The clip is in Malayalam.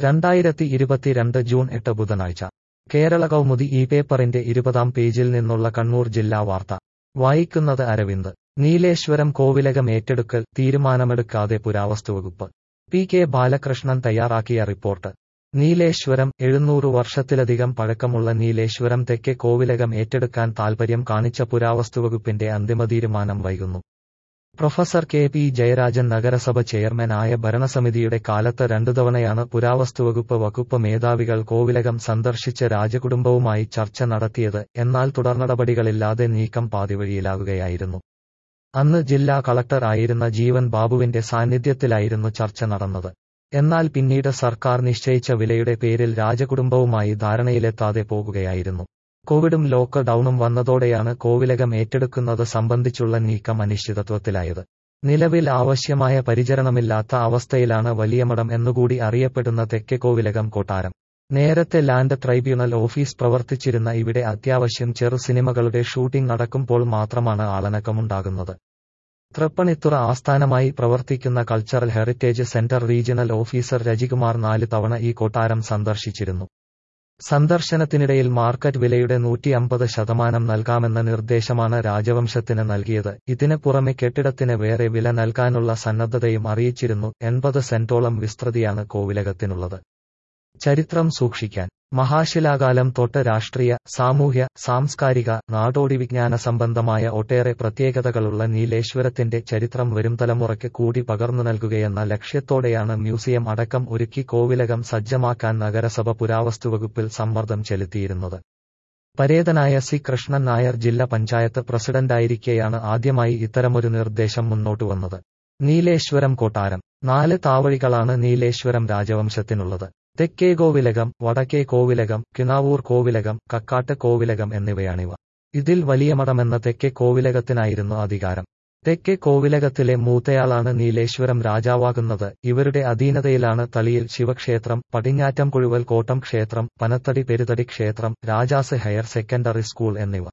രണ്ടായിരത്തി ഇരുപത്തിരണ്ട് ജൂൺ എട്ട് ബുധനാഴ്ച കേരള കൗമുദി ഈ പേപ്പറിന്റെ ഇരുപതാം പേജിൽ നിന്നുള്ള കണ്ണൂർ ജില്ലാ വാർത്ത വായിക്കുന്നത് അരവിന്ദ് നീലേശ്വരം കോവിലകം ഏറ്റെടുക്കൽ തീരുമാനമെടുക്കാതെ പുരാവസ്തുവകുപ്പ് പി കെ ബാലകൃഷ്ണൻ തയ്യാറാക്കിയ റിപ്പോർട്ട് നീലേശ്വരം എഴുന്നൂറ് വർഷത്തിലധികം പഴക്കമുള്ള നീലേശ്വരം തെക്കേ കോവിലകം ഏറ്റെടുക്കാൻ താൽപര്യം കാണിച്ച പുരാവസ്തുവകുപ്പിന്റെ അന്തിമ തീരുമാനം വൈകുന്നു പ്രൊഫസർ കെ പി ജയരാജൻ നഗരസഭ ചെയർമാനായ ഭരണസമിതിയുടെ കാലത്ത് രണ്ടു തവണയാണ് പുരാവസ്തുവകുപ്പ് വകുപ്പ് മേധാവികൾ കോവിലകം സന്ദർശിച്ച് രാജകുടുംബവുമായി ചർച്ച നടത്തിയത് എന്നാൽ തുടർനടപടികളില്ലാതെ നീക്കം പാതിവഴിയിലാകുകയായിരുന്നു അന്ന് ജില്ലാ കളക്ടർ ആയിരുന്ന ജീവൻ ബാബുവിന്റെ സാന്നിധ്യത്തിലായിരുന്നു ചർച്ച നടന്നത് എന്നാൽ പിന്നീട് സർക്കാർ നിശ്ചയിച്ച വിലയുടെ പേരിൽ രാജകുടുംബവുമായി ധാരണയിലെത്താതെ പോകുകയായിരുന്നു കോവിഡും ലോക്ക് ഡൌണും വന്നതോടെയാണ് കോവിലകം ഏറ്റെടുക്കുന്നത് സംബന്ധിച്ചുള്ള നീക്കം അനിശ്ചിതത്വത്തിലായത് നിലവിൽ ആവശ്യമായ പരിചരണമില്ലാത്ത അവസ്ഥയിലാണ് വലിയമഠം എന്നുകൂടി അറിയപ്പെടുന്ന തെക്കേ കോവിലകം കൊട്ടാരം നേരത്തെ ലാൻഡ് ട്രൈബ്യൂണൽ ഓഫീസ് പ്രവർത്തിച്ചിരുന്ന ഇവിടെ അത്യാവശ്യം ചെറു സിനിമകളുടെ ഷൂട്ടിംഗ് നടക്കുമ്പോൾ മാത്രമാണ് ആളനക്കമുണ്ടാകുന്നത് തൃപ്പണിത്തുറ ആസ്ഥാനമായി പ്രവർത്തിക്കുന്ന cultural heritage centre regional officer Rajikumar നാല് തവണ ഈ കൊട്ടാരം സന്ദർശിച്ചിരുന്നു സന്ദർശനത്തിനിടയിൽ മാർക്കറ്റ് വിലയുടെ നൂറ്റി അമ്പത് ശതമാനം നൽകാമെന്ന നിർദ്ദേശമാണ് രാജവംശത്തിന് നൽകിയത് ഇതിന് പുറമെ കെട്ടിടത്തിന് വേറെ വില നൽകാനുള്ള സന്നദ്ധതയും അറിയിച്ചിരുന്നു എൺപത് സെന്റോളം വിസ്തൃതിയാണ് കോവിലകത്തിനുള്ളത് ചരിത്രം സൂക്ഷിക്കാൻ മഹാശിലാകാലം തൊട്ട് രാഷ്ട്രീയ സാമൂഹ്യ സാംസ്കാരിക നാടോടി വിജ്ഞാന സംബന്ധമായ ഒട്ടേറെ പ്രത്യേകതകളുള്ള നീലേശ്വരത്തിന്റെ ചരിത്രം വരും തലമുറയ്ക്ക് കൂടി പകർന്നു നൽകുകയെന്ന ലക്ഷ്യത്തോടെയാണ് മ്യൂസിയം അടക്കം ഒരുക്കി കോവിലകം സജ്ജമാക്കാൻ നഗരസഭ പുരാവസ്തുവകുപ്പിൽ സമ്മർദ്ദം ചെലുത്തിയിരുന്നത് പരേതനായ സി കൃഷ്ണൻ നായർ ജില്ലാ പഞ്ചായത്ത് പ്രസിഡന്റായിരിക്കെയാണ് ആദ്യമായി ഇത്തരമൊരു നിർദ്ദേശം മുന്നോട്ടുവന്നത് നീലേശ്വരം കൊട്ടാരം നാല് താവഴികളാണ് നീലേശ്വരം രാജവംശത്തിനുള്ളത് തെക്കേ കോവിലകം വടക്കേ കോവിലകം കിണാവൂർ കോവിലകം കക്കാട്ട് കോവിലകം എന്നിവയാണിവ ഇതിൽ വലിയ മഠമെന്ന തെക്കേ കോവിലകത്തിനായിരുന്നു അധികാരം തെക്കേ കോവിലകത്തിലെ മൂത്തയാളാണ് നീലേശ്വരം രാജാവാകുന്നത് ഇവരുടെ അധീനതയിലാണ് തളിയിൽ ശിവക്ഷേത്രം പടിഞ്ഞാറ്റം കുഴുവൽ കോട്ടം ക്ഷേത്രം പനത്തടി പെരുതടി ക്ഷേത്രം രാജാസ് ഹയർ സെക്കൻഡറി സ്കൂൾ എന്നിവ